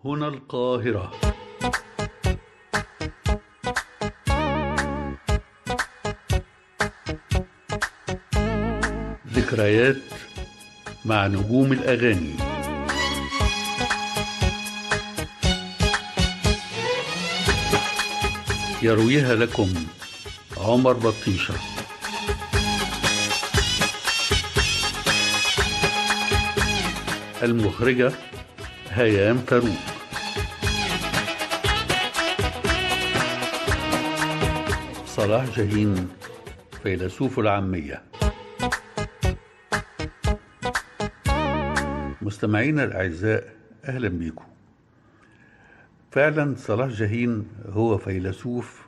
هنا القاهرة ذكريات مع نجوم الأغاني يرويها لكم عمر بطيشه المخرجة هيام فاروق صلاح جاهين فيلسوف العامية مستمعينا الأعزاء أهلا بكم فعلا صلاح جاهين هو فيلسوف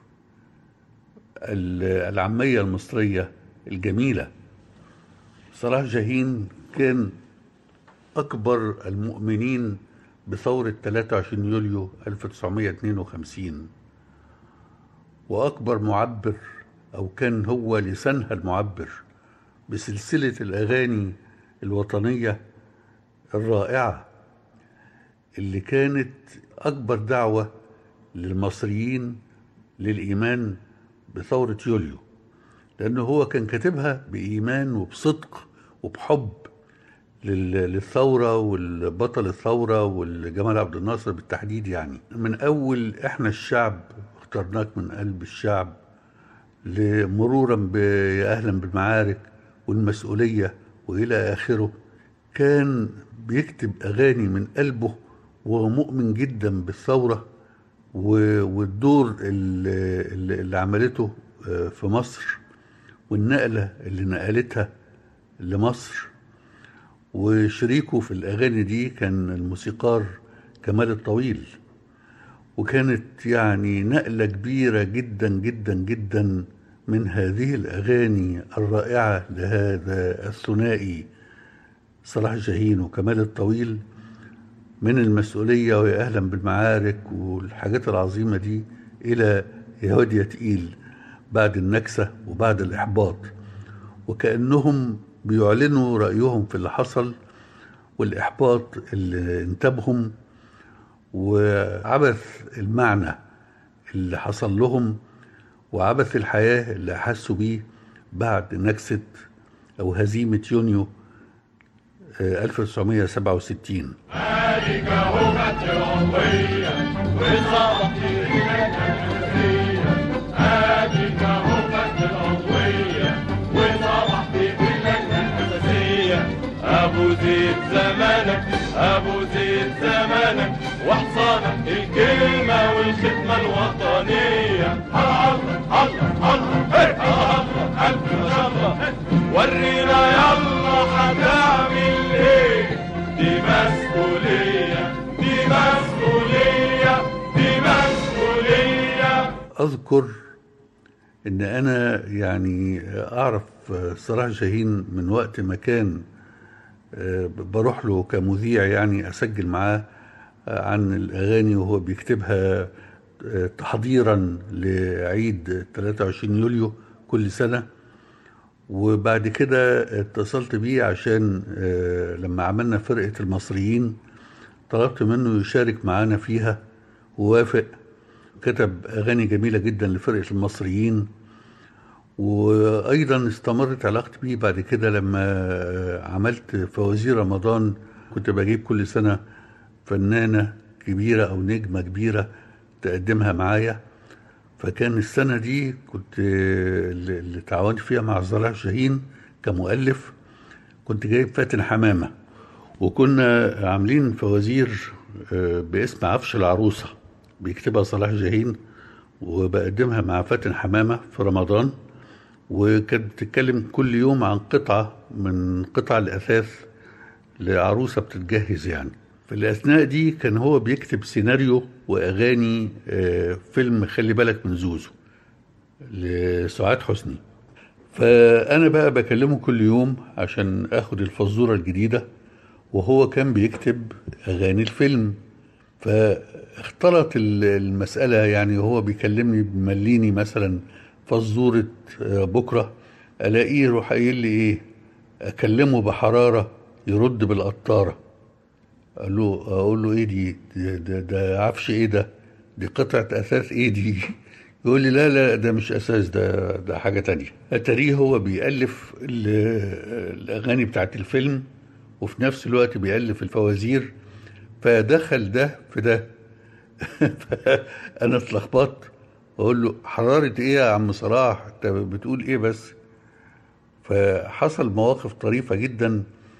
العامية المصرية الجميلة صلاح جاهين كان أكبر المؤمنين بثورة 23 يوليو 1952 وأكبر معبر أو كان هو لسانها المعبر بسلسلة الأغاني الوطنية الرائعة اللي كانت أكبر دعوة للمصريين للإيمان بثورة يوليو لأنه هو كان كاتبها بإيمان وبصدق وبحب للثورة والبطل الثورة والجمال عبد الناصر بالتحديد يعني من أول إحنا الشعب اخترناك من قلب الشعب مرورا بيا أهلا بالمعارك والمسؤولية وإلى آخره كان بيكتب أغاني من قلبه وهو مؤمن جدا بالثورة والدور اللي, اللي عملته في مصر والنقلة اللي نقلتها لمصر وشريكه في الأغاني دي كان الموسيقار كمال الطويل وكانت يعني نقلة كبيرة جدا جدا جدا من هذه الأغاني الرائعة لهذا الثنائي صلاح جاهين وكمال الطويل من المسؤولية ويا أهلا بالمعارك والحاجات العظيمة دي إلى يا واد يا تقيل بعد النكسة وبعد الإحباط وكأنهم بيعلنوا رأيهم في اللي حصل والإحباط اللي انتابهم وعبث المعنى اللي حصل لهم وعبث الحياة اللي أحسوا بيه بعد نكسة أو هزيمة يونيو 1967 مالك هما الترابية وصارت مالك هما الترابية وصبح في بلادنا الأساسية أبو زيد زمانك أبو زيد زمانك وحصانك الكلمة والخدمة الوطنية الله الله الله هي الله ألف ما شاء الله ورينا يلا هتعمل ايه دي مسؤولية دي مسؤولية دي مسؤولية أذكر إن أنا يعني أعرف صلاح جاهين من وقت ما كان بروح له كمذيع يعني أسجل معاه عن الأغاني وهو بيكتبها تحضيرا لعيد 23 يوليو كل سنة وبعد كده اتصلت بيه عشان لما عملنا فرقة المصريين طلبت منه يشارك معانا فيها ووافق كتب أغاني جميلة جدا لفرقة المصريين وأيضا استمرت علاقتي بيه بعد كده لما عملت فوازير رمضان كنت بجيب كل سنة فنانة كبيرة أو نجمة كبيرة تقدمها معايا فكان السنة دي كنت اللي تعاونت فيها مع صلاح شاهين كمؤلف كنت جايب فاتن حمامة وكنا عاملين فوازير باسم عفش العروسة بيكتبها صلاح جاهين وبقدمها مع فاتن حمامة في رمضان وكانت بتتكلم كل يوم عن قطعة من قطع الأثاث لعروسة بتتجهز يعني في الأثناء دي كان هو بيكتب سيناريو وأغاني فيلم خلي بالك من زوزو لسعاد حسني فأنا بقى بكلمه كل يوم عشان أخد الفزورة الجديدة وهو كان بيكتب أغاني الفيلم فاختلط المسألة يعني هو بيكلمني بمليني مثلا فزورة بكرة ألاقيه يروح قايل لي إيه أكلمه بحرارة يرد بالقطارة قال له اقول له ايه دي ده, ده, ده عفش ايه ده دي قطعه اثاث ايه دي يقول لي لا لا ده مش اساس ده ده حاجه تانية اتاريه هو بيالف ال- الاغاني بتاعت الفيلم وفي نفس الوقت بيالف الفوازير فدخل ده في ده انا اتلخبطت اقول له حراره ايه يا عم صلاح انت بتقول ايه بس فحصل مواقف طريفه جدا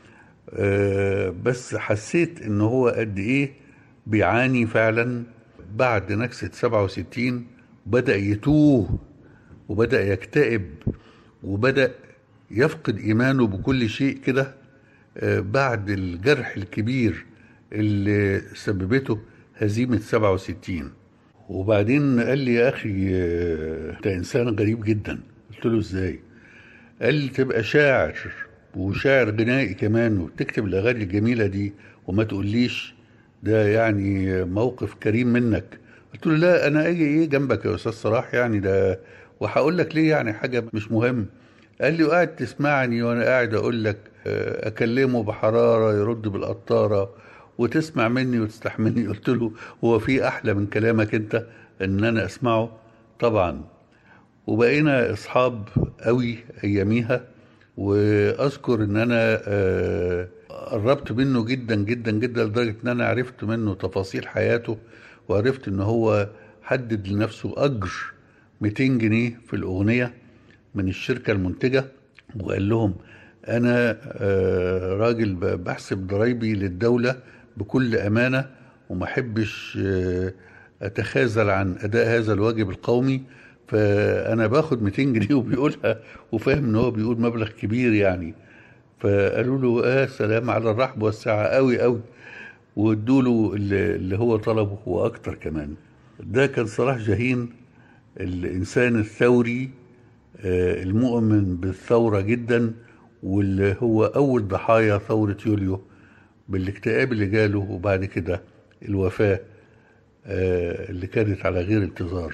آه، بس حسيت ان هو قد ايه بيعاني فعلا بعد نكسة 67 بدأ يتوه وبدأ يكتئب وبدأ يفقد إيمانه بكل شيء كده آه، بعد الجرح الكبير اللي سببته هزيمة 67 وبعدين قال لي يا أخي آه، أنت إنسان غريب جدا قلت له إزاي قال لي تبقى شاعر وشاعر غنائي كمان وتكتب الأغاني الجميلة دي وما تقوليش ده يعني موقف كريم منك قلت له لا أنا أجي إيه جنبك يا أستاذ صلاح يعني ده وهقول لك ليه يعني حاجة مش مهم قال لي وقاعد تسمعني وأنا قاعد أقول لك آه، أكلمه بحرارة يرد بالقطارة وتسمع مني وتستحملني قلت له هو في أحلى من كلامك أنت إن أنا أسمعه طبعا وبقينا اصحاب قوي اياميها واذكر ان انا آه، قربت منه جدا جدا جدا لدرجه ان انا عرفت منه تفاصيل حياته وعرفت ان هو حدد لنفسه اجر 200 جنيه في الاغنيه من الشركه المنتجه وقال لهم انا آه، راجل ب- بحسب ضرايبي للدوله بكل امانه وما احبش آه، اتخاذل عن اداء هذا الواجب القومي فانا باخد 200 جنيه وبيقولها وفاهم ان هو بيقول مبلغ كبير يعني فقالوا له اه سلام على الرحب والسعه قوي قوي وادوا له اللي اللي هو طلبه واكتر كمان ده كان صلاح جاهين الانسان الثوري آه، المؤمن بالثوره جدا واللي هو اول ضحايا ثوره يوليو بالاكتئاب اللي جاله وبعد كده الوفاه آه، اللي كانت على غير انتظار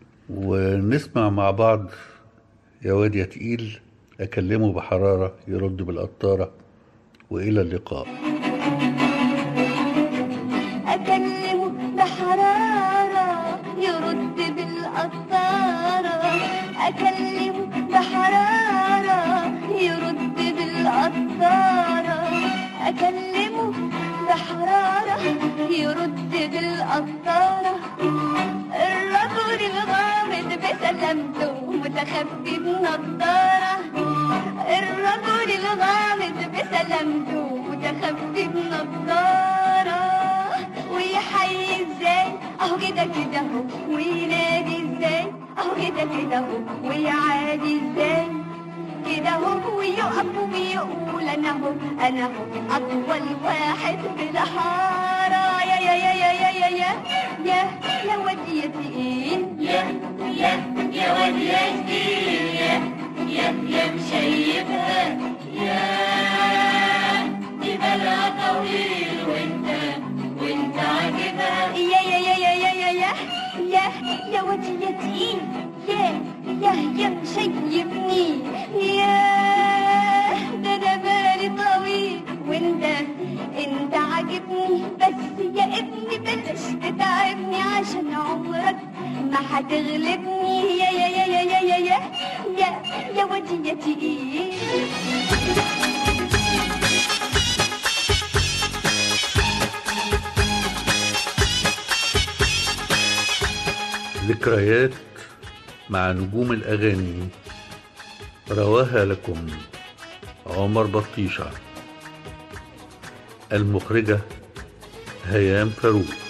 ونسمع مع بعض يا واد يا تقيل أكلمه بحرارة يرد بالقطارة وإلى اللقاء أكلمه بحرارة يرد بالقطارة أكلمه بحرارة يرد بالقطارة أكلمه بحرارة يرد بالقطارة الرجل الغامض بسلامته متخفي بنضارة الرجل الغامض بسلامته متخفي بنضارة ويحيي ازاي اهو كده كده اهو وينادي ازاي اهو كده كده اهو ويعادي ازاي كده اهو ويقف ويقول انا اهو انا اهو اطول واحد في الحارة يا يا يا يا يا يا يا يا يا وديتي ايه يا يا يا وديتي يا يا يا مشيبها يا دي بالها طويل وانت وانت عاجبها يا يا يا يا يا يا يا يا يا وديتي يا يا يا مشيبني يا ده انا بالي طويل وانت انت عاجبني بس يا ابني بلاش تتعبني عشان عمرك ما هتغلبني يا يا يا يا يا يا يا يا يا وديتي ايه ذكريات مع نجوم الأغاني رواها لكم عمر بطيشة المخرجة هيام فاروق